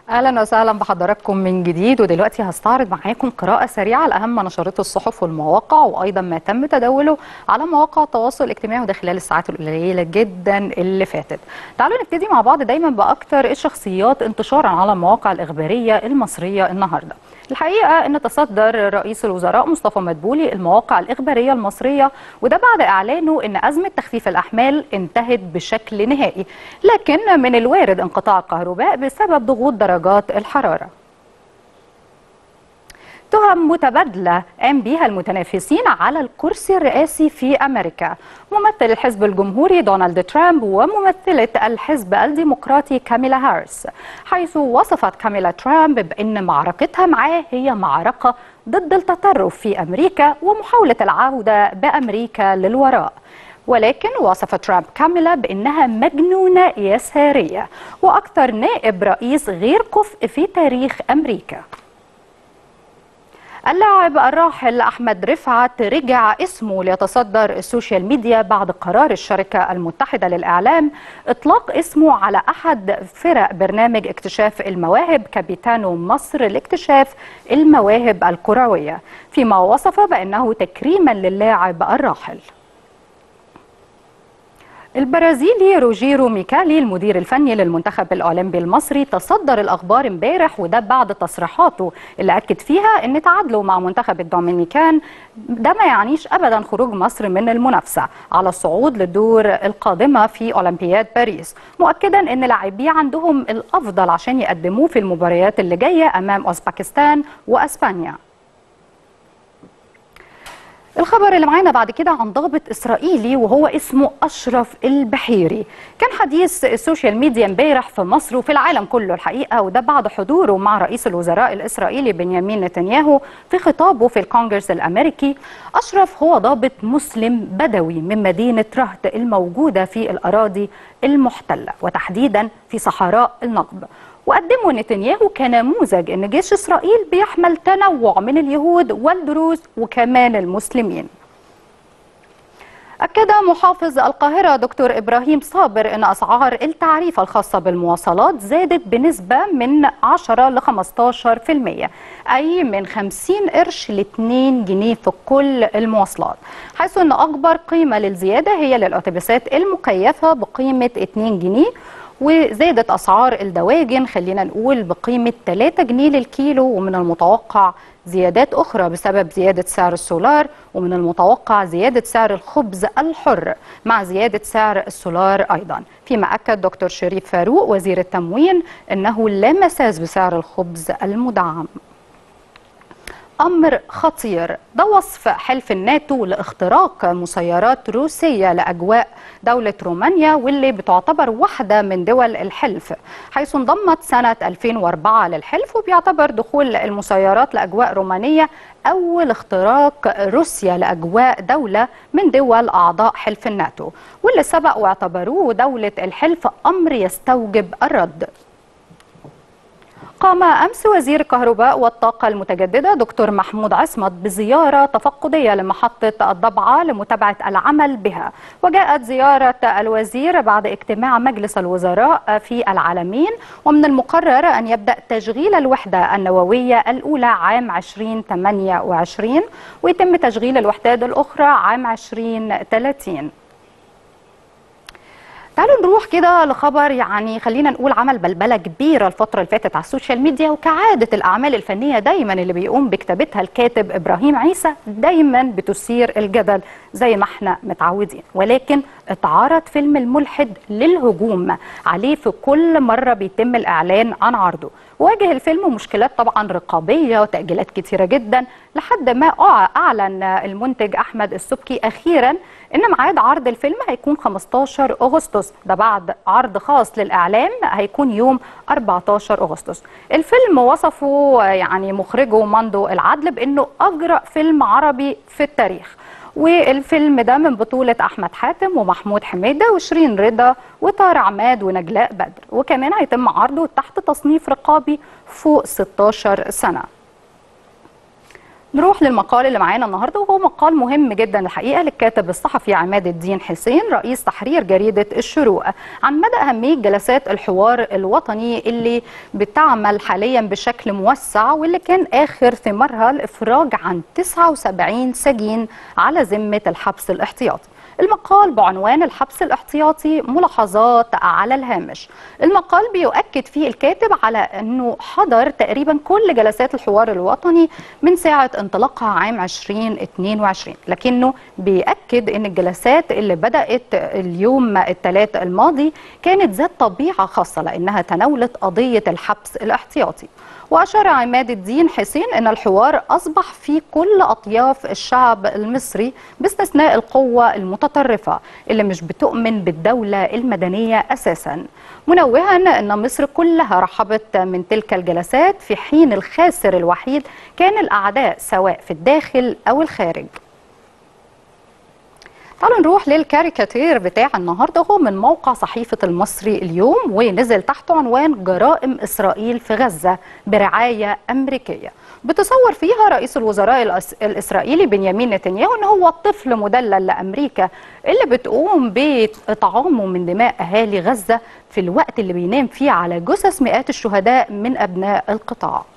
اهلا وسهلا بحضراتكم من جديد ودلوقتي هستعرض معاكم قراءه سريعه لاهم نشرات الصحف والمواقع وايضا ما تم تداوله على مواقع التواصل الاجتماعي وده خلال الساعات القليله جدا اللي فاتت. تعالوا نبتدي مع بعض دايما باكثر الشخصيات انتشارا على المواقع الاخباريه المصريه النهارده. الحقيقه ان تصدر رئيس الوزراء مصطفى مدبولي المواقع الاخباريه المصريه وده بعد اعلانه ان ازمه تخفيف الاحمال انتهت بشكل نهائي لكن من الوارد انقطاع الكهرباء بسبب ضغوط درجات الحراره تهم متبادلة قام بها المتنافسين على الكرسي الرئاسي في أمريكا ممثل الحزب الجمهوري دونالد ترامب وممثلة الحزب الديمقراطي كاميلا هارس حيث وصفت كاميلا ترامب بأن معركتها معاه هي معركة ضد التطرف في أمريكا ومحاولة العودة بأمريكا للوراء ولكن وصف ترامب كاميلا بأنها مجنونة يسارية وأكثر نائب رئيس غير كفء في تاريخ أمريكا اللاعب الراحل أحمد رفعت رجع اسمه ليتصدر السوشيال ميديا بعد قرار الشركة المتحدة للإعلام إطلاق اسمه على أحد فرق برنامج اكتشاف المواهب كابيتانو مصر لاكتشاف المواهب الكروية فيما وصف بأنه تكريما للاعب الراحل البرازيلي روجيرو ميكالي المدير الفني للمنتخب الاولمبي المصري تصدر الاخبار امبارح وده بعد تصريحاته اللي اكد فيها ان تعادله مع منتخب الدومينيكان ده ما يعنيش ابدا خروج مصر من المنافسه على الصعود للدور القادمه في اولمبياد باريس مؤكدا ان لاعبيه عندهم الافضل عشان يقدموه في المباريات اللي جايه امام اوزباكستان واسبانيا الخبر اللي معانا بعد كده عن ضابط اسرائيلي وهو اسمه اشرف البحيري كان حديث السوشيال ميديا امبارح في مصر وفي العالم كله الحقيقه وده بعد حضوره مع رئيس الوزراء الاسرائيلي بنيامين نتنياهو في خطابه في الكونجرس الامريكي اشرف هو ضابط مسلم بدوي من مدينه رهط الموجوده في الاراضي المحتله وتحديدا في صحراء النقب وقدمه نتنياهو كنموذج ان جيش اسرائيل بيحمل تنوع من اليهود والدروز وكمان المسلمين. أكد محافظ القاهرة دكتور إبراهيم صابر أن أسعار التعريفة الخاصة بالمواصلات زادت بنسبة من 10 ل 15% أي من 50 قرش ل 2 جنيه في كل المواصلات حيث أن أكبر قيمة للزيادة هي للأتوبيسات المكيفة بقيمة 2 جنيه وزادت أسعار الدواجن خلينا نقول بقيمة 3 جنيه للكيلو ومن المتوقع زيادات أخرى بسبب زيادة سعر السولار ومن المتوقع زيادة سعر الخبز الحر مع زيادة سعر السولار أيضا فيما أكد دكتور شريف فاروق وزير التموين أنه لا مساس بسعر الخبز المدعم أمر خطير ده وصف حلف الناتو لاختراق مسيرات روسية لأجواء دولة رومانيا واللي بتعتبر واحدة من دول الحلف حيث انضمت سنة 2004 للحلف وبيعتبر دخول المسيرات لأجواء رومانية أول اختراق روسيا لأجواء دولة من دول أعضاء حلف الناتو واللي سبق واعتبروه دولة الحلف أمر يستوجب الرد قام أمس وزير الكهرباء والطاقة المتجددة دكتور محمود عصمت بزيارة تفقدية لمحطة الضبعة لمتابعة العمل بها وجاءت زيارة الوزير بعد اجتماع مجلس الوزراء في العالمين ومن المقرر أن يبدأ تشغيل الوحدة النووية الأولى عام 2028 ويتم تشغيل الوحدات الأخرى عام 2030 تعالوا نروح كده لخبر يعني خلينا نقول عمل بلبله كبيره الفتره اللي فاتت على السوشيال ميديا وكعاده الاعمال الفنيه دايما اللي بيقوم بكتابتها الكاتب ابراهيم عيسى دايما بتثير الجدل زي ما احنا متعودين ولكن اتعرض فيلم الملحد للهجوم عليه في كل مره بيتم الاعلان عن عرضه واجه الفيلم مشكلات طبعا رقابيه وتاجيلات كتيره جدا لحد ما اعلن المنتج احمد السبكي اخيرا ان ميعاد عرض الفيلم هيكون 15 اغسطس ده بعد عرض خاص للاعلام هيكون يوم 14 اغسطس الفيلم وصفه يعني مخرجه ماندو العدل بانه اجرأ فيلم عربي في التاريخ والفيلم ده من بطولة أحمد حاتم ومحمود حميدة وشيرين رضا وطارق عماد ونجلاء بدر وكمان هيتم عرضه تحت تصنيف رقابي فوق 16 سنة نروح للمقال اللي معانا النهارده وهو مقال مهم جدا الحقيقه للكاتب الصحفي عماد الدين حسين رئيس تحرير جريده الشروق عن مدى اهميه جلسات الحوار الوطني اللي بتعمل حاليا بشكل موسع واللي كان اخر ثمارها الافراج عن 79 سجين على ذمه الحبس الاحتياطي. المقال بعنوان الحبس الاحتياطي ملاحظات على الهامش المقال بيؤكد فيه الكاتب على أنه حضر تقريبا كل جلسات الحوار الوطني من ساعة انطلاقها عام 2022 لكنه بيأكد أن الجلسات اللي بدأت اليوم الثلاث الماضي كانت ذات طبيعة خاصة لأنها تناولت قضية الحبس الاحتياطي وأشار عماد الدين حسين أن الحوار أصبح في كل أطياف الشعب المصري باستثناء القوة المتطرفة اللي مش بتؤمن بالدولة المدنية أساسا منوها أن مصر كلها رحبت من تلك الجلسات في حين الخاسر الوحيد كان الأعداء سواء في الداخل أو الخارج تعالوا نروح للكاريكاتير بتاع النهارده هو من موقع صحيفه المصري اليوم ونزل تحته عنوان جرائم اسرائيل في غزه برعايه امريكيه. بتصور فيها رئيس الوزراء الاسرائيلي بنيامين نتنياهو ان هو طفل مدلل لامريكا اللي بتقوم باطعامه من دماء اهالي غزه في الوقت اللي بينام فيه على جثث مئات الشهداء من ابناء القطاع.